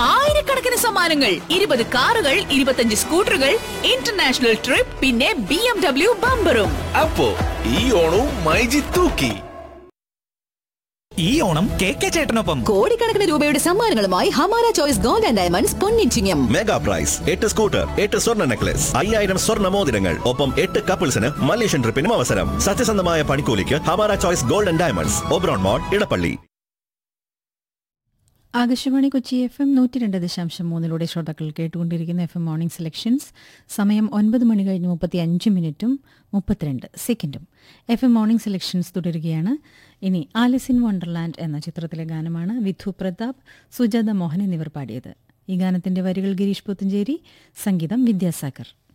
ആയിരക്കണക്കിന് സമ്മാനങ്ങൾ ഇരുപത് കാറുകൾ ഇരുപത്തഞ്ച് സ്കൂട്ടറുകൾ ഇന്റർനാഷണൽ ട്രിപ്പ് പിന്നെ ബി എം ഡബ്ല്യു ബമ്പറും അപ്പോ ഈ ഓണവും മൈജി തൂക്കി ഈ ഓണം കെ കെ ചേട്ടനൊപ്പം കോടിക്കണക്കിന് രൂപയുടെ സമ്മാനങ്ങളുമായി Hamara choice gold and diamonds പൊന്നിച്ചിങ്ങം മെഗാ പ്രൈസ് എട്ട് സ്കൂട്ടർ എട്ട് സ്വർണ്ണ നെക്ലസ് അയ്യായിരം സ്വർണ്ണ മോതിരങ്ങൾ ഒപ്പം എട്ട് കപ്പിൾസിന് മലേഷ്യൻ ട്രിപ്പിനും അവസരം സത്യസന്ധമായ പണിക്കൂലിക്ക് Hamara choice golden diamonds Oberon mall Edappally Akashvani Kochi F M നൂറ്റി രണ്ട് ദശാംശം മൂന്നിലൂടെ ശ്രോതാക്കൾ കേട്ടുകൊണ്ടിരിക്കുന്ന എഫ് എം മോർണിംഗ് സെലക്ഷൻസ് സമയം ഒൻപത് മണി കഴിഞ്ഞ് മുപ്പത്തി അഞ്ച് മിനിറ്റും മുപ്പത്തിരണ്ട് സെക്കൻഡും എഫ് എം മോർണിംഗ് സെലക്ഷൻസ് തുടരുകയാണ് ഇനി ആലിസ് ഇൻ വണ്ടർലാൻഡ് എന്ന ചിത്രത്തിലെ ഗാനമാണ് വിധു പ്രതാപ് സുജാത മോഹൻ എന്നിവർ പാടിയത് ഈ ഗാനത്തിന്റെ വരികൾ ഗിരീഷ് പുത്തഞ്ചേരി സംഗീതം വിദ്യാസാഗർ